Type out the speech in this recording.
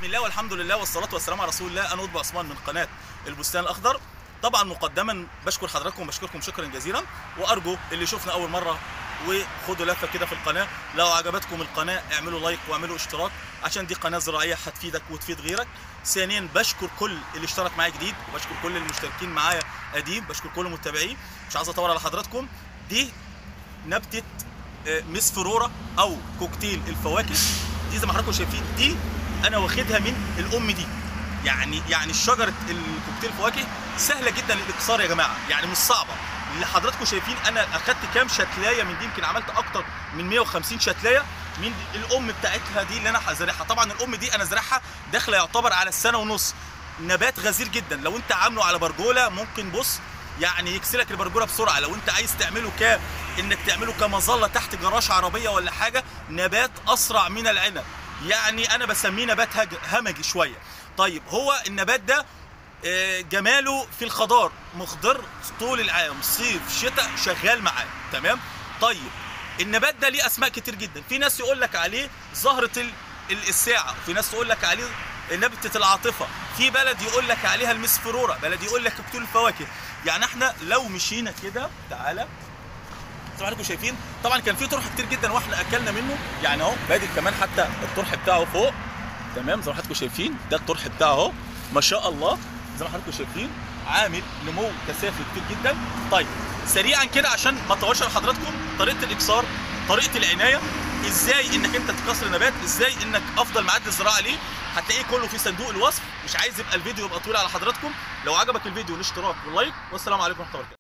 بسم الله والحمد لله والصلاة والسلام على رسول الله أنا قطب عثمان من قناة البستان الأخضر طبعا مقدما بشكر حضراتكم وبشكركم شكرا جزيلا وأرجو اللي شفنا أول مرة وخدوا لفة كده في القناة لو عجبتكم القناة اعملوا لايك واعملوا اشتراك عشان دي قناة زراعية هتفيدك وتفيد غيرك ثانيا بشكر كل اللي اشترك معايا جديد وبشكر كل المشتركين معايا قديم بشكر كل المتابعين مش عايز اطول على حضراتكم دي نبتة آه، مس فرورة او كوكتيل الفواكه دي زي ما حضراتكم شايفين دي انا واخدها من الام دي يعني يعني شجره الكوكتيل الفواكه سهله جدا الاكسار يا جماعه يعني مش صعبه اللي حضراتكم شايفين انا اخدت كام شتلايه من دي يمكن عملت اكتر من 150 شتلايه من دي الام بتاعتها دي اللي انا هزرعها طبعا الام دي انا زرعها داخله يعتبر على السنه ونص نبات غزير جدا لو انت عامله على برجوله ممكن بص يعني يكسرك البرجوله بسرعه لو انت عايز تعمله ك انك تعمله كمظله تحت جراج عربيه ولا حاجه نبات اسرع من العنب يعني انا بسميه نبات هج- همجي شويه طيب هو النبات ده آه، جماله في الخضار مخضر طول العام صيف شتاء شغال معاه تمام طيب النبات ده ليه اسماء كتير جدا في ناس يقول لك عليه زهره ال- ال- الساعه في ناس تقول لك عليه نبتة العاطفة في بلد يقول لك عليها المسفرورة بلد يقول لك كتول الفواكه يعني احنا لو مشينا كده تعالى زي ما حضراتكم شايفين طبعا كان في طرح كتير جدا واحنا اكلنا منه يعني اهو بادئ كمان حتى الطرح بتاعه فوق تمام زي ما حضراتكم شايفين ده الطرح بتاعه اهو ما شاء الله زي ما حضراتكم شايفين عامل نمو كثافي كتير جدا طيب سريعا كده عشان ما اطولش على حضراتكم طريقه الاكسار طريقه العنايه ازاي انك انت تكسر النبات ازاي انك افضل معد الزراعه ليه هتلاقيه كله في صندوق الوصف مش عايز يبقى الفيديو يبقى طويل على حضراتكم لو عجبك الفيديو الاشتراك واللايك والسلام عليكم ورحمه الله وبركاته